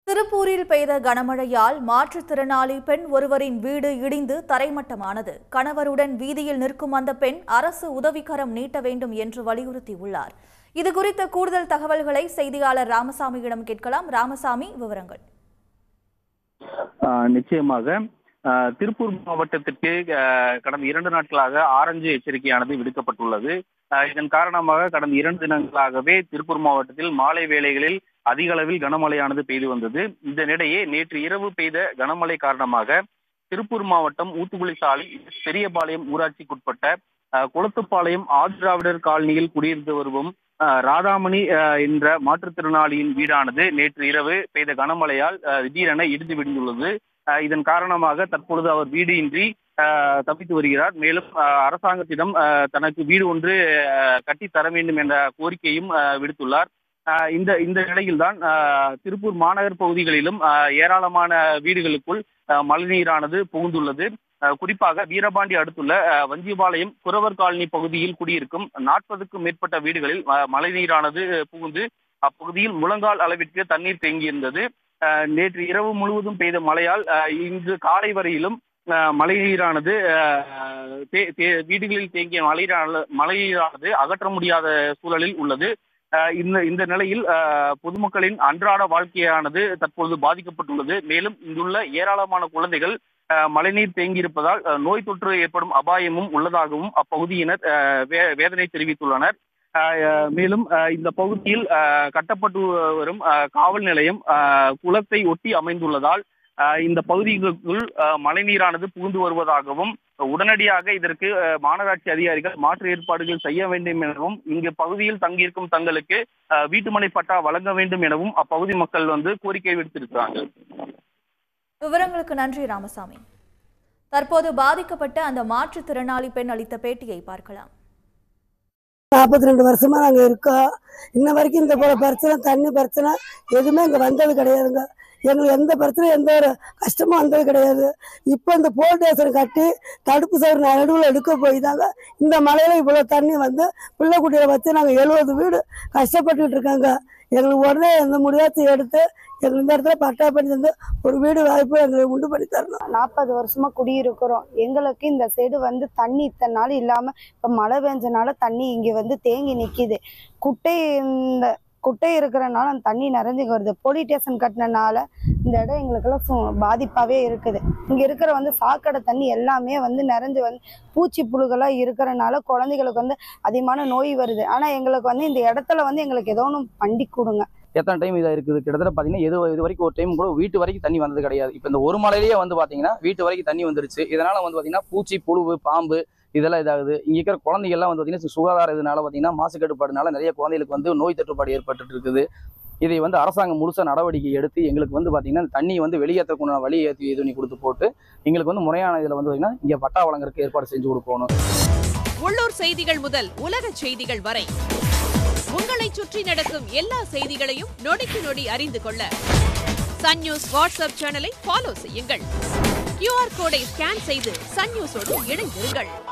திருப்பூரில் பெய்த கனமழையால் மாற்றுத்திறனாளி பெண் ஒருவரின் வீடு இடிந்து தரைமட்டமானது கணவருடன் வீதியில் நிற்கும் அந்த பெண் அரசு உதவிக்கரம் நீட்ட வேண்டும் என்று வலியுறுத்தியுள்ளார் இது குறித்த கூடுதல் தகவல்களை செய்தியாளர் ராமசாமியிடம் கேட்கலாம் ராமசாமி விவரங்கள் ஆஹ் நிச்சயமாக ஆஹ் திருப்பூர் மாவட்டத்திற்கு ஆஹ் கடந்த இரண்டு நாட்களாக ஆரஞ்சு எச்சரிக்கையானது விடுக்கப்பட்டுள்ளது ஆஹ் இதன் காரணமாக கடந்த இரண்டு தினங்களாகவே திருப்பூர் மாவட்டத்தில் மாலை வேளைகளில் அதிக அளவில் கனமழையானது பெய்து வந்தது இதனிடையே நேற்று இரவு பெய்த கனமழை காரணமாக திருப்பூர் மாவட்டம் ஊத்துக்குளி சாலை பெரியபாளையம் ஊராட்சிக்குட்பட்ட ஆஹ் குளத்துப்பாளையம் ஆதிராவிடர் காலனியில் குடியிருந்து வருவோம் ஆஹ் ராதாமணி ஆஹ் என்ற மாற்றுத்திறனாளியின் வீடானது நேற்று இரவு பெய்த கனமழையால் ஆஹ் திடீரென இடிந்து விழுந்துள்ளது ஆஹ் இதன் காரணமாக தற்பொழுது அவர் வீடு இன்றி ஆஹ் தப்பித்து வருகிறார் மேலும் ஆஹ் அரசாங்கத்திடம் ஆஹ் தனக்கு வீடு ஒன்று ஆஹ் கட்டித் தர வேண்டும் என்ற கோரிக்கையும் ஆஹ் விடுத்துள்ளார் ஆஹ் இந்த இந்த நிலையில்தான் ஆஹ் திருப்பூர் மாநகர் பகுதிகளிலும் ஆஹ் ஏராளமான வீடுகளுக்குள் ஆஹ் மழைநீரானது புகுந்துள்ளது ஆஹ் குறிப்பாக வீரபாண்டி அடுத்துள்ள ஆஹ் வஞ்சிபாளையம் குறவர் காலனி பகுதியில் குடியிருக்கும் நாற்பதுக்கும் மேற்பட்ட வீடுகளில் ஆஹ் மழைநீரானது புகுந்து அப்பகுதியில் முழங்கால் அளவிற்கு தண்ணீர் தேங்கியிருந்தது ஆஹ் நேற்று இரவு முழுவதும் பெய்த மழையால் ஆஹ் இன்று காலை வரையிலும் ஆஹ் மழைநீரானது ஆஹ் தே- தே- வீடுகளில் தேங்கிய மழைநீரான மழைநீரானது அகற்ற முடியாத சூழலில் உள்ளது ஆஹ் இந்த இந்த நிலையில் ஆஹ் பொதுமக்களின் அன்றாட வாழ்க்கையானது தற்பொழுது பாதிக்கப்பட்டுள்ளது மேலும் இங்குள்ள ஏராளமான குழந்தைகள் ஆஹ் மழைநீர் தேங்கியிருப்பதால் ஆஹ் நோய் தொற்று ஏற்படும் அபாயமும் உள்ளதாகவும் அப்பகுதியினர் ஆஹ் வே- வேதனை தெரிவித்துள்ளனர் ஆஹ் மேலும் ஆஹ் இந்த பகுதியில் ஆஹ் கட்டப்பட்டு வரும் ஆஹ் காவல் நிலையம் ஆஹ் குளத்தை ஒட்டி அமைந்துள்ளதால் ஆஹ் இந்த பகுதிகளுக்குள் ஆஹ் மழைநீரானது புகுந்து வருவதாகவும் உடனடியாக இதற்கு ஆஹ் மாநகராட்சி அதிகாரிகள் மாற்று ஏற்பாடுகள் செய்ய வேண்டும் எனவும் இங்கு பகுதியில் தங்கியிருக்கும் தங்களுக்கு ஆஹ் வீட்டுமனை பட்டா வழங்க வேண்டும் எனவும் அப்பகுதி மக்கள் வந்து கோரிக்கை விடுத்திருக்கிறாங்க விவரங்களுக்கு நன்றி ராமசாமி தற்போது பாதிக்கப்பட்ட அந்த மாற்றுத்திறனாளி பெண் அளித்த பேட்டியை பார்க்கலாம் நாற்பத்தி ரெண்டு வருஷமா நாங்கள் இருக்கோம் இன்ன வரைக்கும் இந்த போல பிரச்சனை தண்ணி பிரச்சனை எதுவுமே இங்கே வந்தது கிடையாதுங்க எங்களுக்கு எந்த பிரச்சனையும் எந்த ஒரு கஷ்டமும் வந்தது கிடையாது இப்போ இந்த போல் ஸ்டேஷன் கட்டி தடுப்பு சவர் நடுவில் எடுக்க போய் தாங்க இந்த மலையில இவ்வளோ தண்ணி வந்து பிள்ளை குட்டியை வச்சு நாங்கள் எழுபது வீடு கஷ்டப்பட்டுட்டு இருக்கோங்க எங்களுக்கு உடனே எந்த முடியாச்சும் எடுத்து எங்களுக்கு இந்த இடத்துல பட்டா பண்ணி தந்து ஒரு வீடு வாய்ப்பு எங்களுக்கு உண்டு பண்ணி தரணும் நாற்பது வருஷமா குடியிருக்கிறோம் எங்களுக்கு இந்த சைடு வந்து தண்ணி இத்தனை நாள் இல்லாம இப்ப மழை பெஞ்சனால தண்ணி இங்க வந்து தேங்கி நிக்குது குட்டை இந்த குட்டை இருக்கிறனால அந்த தண்ணி நிறைஞ்சு இங்க வருது போலீஸ் ஸ்டேஷன் கட்டினனால இந்த இடம் எங்களுக்கெல்லாம் சு- பாதிப்பாவே இருக்குது இங்க இருக்கிற வந்து சாக்கடை தண்ணி எல்லாமே வந்து நிறைஞ்சு வந்து பூச்சி புழுகெல்லாம் இருக்கிறனால குழந்தைகளுக்கு வந்து அதிகமான நோய் வருது ஆனா எங்களுக்கு வந்து இந்த இடத்துல வந்து எங்களுக்கு ஏதோ ஒன்று பண்டி கொடுங்க எத்தனை டைம் இதாக இருக்குது கிட்டத்தட்ட பார்த்தீங்கன்னா எது இது வரைக்கும் ஒரு டைம் கூட வீட்டு வரைக்கும் தண்ணி வந்தது கிடையாது இப்போ இந்த ஒரு மலையிலேயே வந்து பார்த்தீங்கன்னா வீட்டு வரைக்கும் தண்ணி வந்துருச்சு இதனால வந்து பார்த்தீங்கன்னா பூச்சி புழு பாம்பு இதெல்லாம் இதாகுது இங்கே இருக்கிற குழந்தைகள்லாம் வந்து பார்த்தீங்கன்னா சுகாதார இதனால பார்த்தீங்கன்னா மாசு கட்டுப்பாடுனால நிறைய குழந்தைகளுக்கு வந்து நோய் தட்டுப்பாடு ஏற்பட்டு இருக்குது இதை வந்து அரசாங்கம் முழுசா நடவடிக்கை எடுத்து எங்களுக்கு வந்து பார்த்தீங்கன்னா இந்த தண்ணியை வந்து வெளியேற்றக்கூடிய வழி ஏற்றி இது பண்ணி கொடுத்து போட்டு எங்களுக்கு வந்து முறையான இதில் வந்து பார்த்தீங்கன்னா இங்கே பட்டா வழங்குறதுக்கு ஏற்பாடு செஞ்சு கொடுக்கணும் உள்ளூர் செய்திகள் முதல் உலக செய்திகள் வரை உங்களை சுற்றி நடக்கும் எல்லா செய்திகளையும் நொடிக்கு நொடி அறிந்து கொள்ள சன் நியூஸ் வாட்ஸ்அப் சேனலை ஃபாலோ செய்யுங்கள் கியூஆர் கோடை ஸ்கேன் செய்து சன் நியூஸோடு இணைந்திருங்கள்